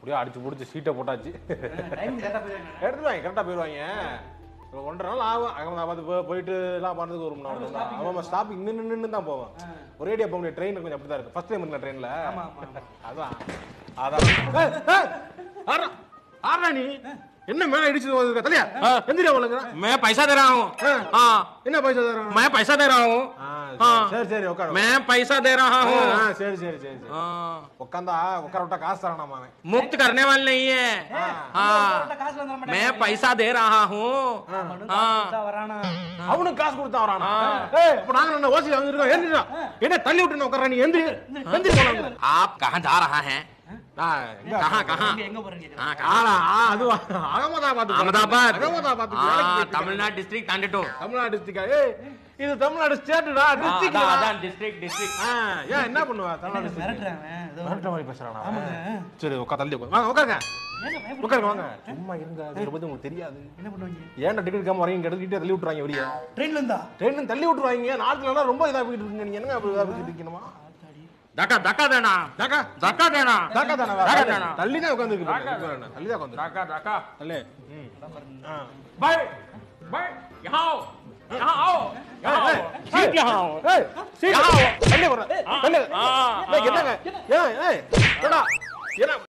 அப்படியே அடிச்சு பிடிச்சி சீட்டை போட்டாச்சு டைம் கரெக்டா போயிடுங்க எடுத்துருவாங்க கரெக்டாக போயிடுவாங்க இப்போ ஒன்றரை நாள் ஆகும் அகமதாபாத் போ- போயிட்டு எல்லாம் பண்ணுறதுக்கு ஒரு மணி நேரம் தான் அவன் ஸ்டாப்பிங் நின்று நின்று தான் போவான் ஒரேடியா போக முடியாது ட்ரெயின் கொஞ்சம் அப்படி தான் இருக்கு ஃபர்ஸ்ட் டைம் இருக்கேன் ட்ரெயினில் ஆமா ஆமா ஆமா அதான் அதான் ஏய், ஏய், ஆடுறா, ஆடுறா நீ என்ன மேல இடிச்சு வந்து தலையா எந்திரியா உலக मैं पैसा दे रहा हूँ हाँ என்ன பைசா தரான் मैं पैसा दे रहा हूँ சரி சரி உட்காரு मैं पैसा दे रहा हूँ ஆ, சரி சரி சரி சரி हाँ, உட்காந்தா உட்கார விட்டா காசு தரானாமா அவன் मुक्त करने वाले नहीं है हाँ காசுல தர மாட்டேன் मैं पैसा दे रहा हूँ हाँ வரானா அவனுக்கு காசு கொடுத்தா வரானா ஏய் அப்ப நாங்க என்ன ஓசி வந்துருக்கோம் எந்திரா என்ன தள்ளி விட்டு உட்கார நீ எந்திரி எந்திரி போலாம் आप कहाँ जा रहा है कहाँ कहाँ எங்க எங்க போறீங்க கேக்குறேன். हाँ कहाँ ஆளா ஆ, அதுவா அகமதாபாத் अहमदाबाद அகமதாபாத் हाँ तमिलनाडु डिस्ट्रिक्ट तांडेटो தமிழ்நாடு டிஸ்ட்ரிக்டா ஏய் இது தமிழ்நாடு ஸ்டேட்டுடா हाँ, டிஸ்ட்ரிக்ட் अदा- अदा डिस्ट्रिक्ट डिस्ट्रिक्ट ஏன் என்ன பண்ணுவா தமிழ்நாடு district? மிரட்டுறேன் அவன். ஏதோ மிரட்டுற மாதிரி பேசுறானா அவன்? சரி உட்கார் தள்ளி உட்கார் வாங்க உட்காருங்க ஏங்க பயப்படுறீங்க? உட்காருங்க வாங்க சும்மா இருங்க இதை பத்தி உங்களுக்கு தெரியாது என்ன பண்ணுவீங்க ஏன்டா டிக்கெட் காம வரீங்க கிட்ட தள்ளி விட்டுறாங்க வெளியே ட்ரெயின்ல இருந்தா ட்ரெயின் தள்ளி விட்டுருவாங்க நாட்டுல ரொம்ப இதா போயிட்டு இருக்கீங்க நீங்க என்னங்க அப்படி இதா போயிட்டு இருக்கீங்கமா धक्का धक्का देना தாக்கா धक्का देना தாக்கா தானே தாக்கா தானா? தள்ளி தான் உட்காந்துருக்கு தள்ளி தான் உட்காந்து धक्का धक्का தள்ளி ம். ஆ. भाई भाई यहाँ आओ यहाँ आओ यहाँ आओ सीट यहाँ आओ ஏய், சீட். யா. தள்ளி வர்ற. தள்ளி. ஆ, ஏய், என்னங்க ஏன், ஏய், என்னடா? என்ன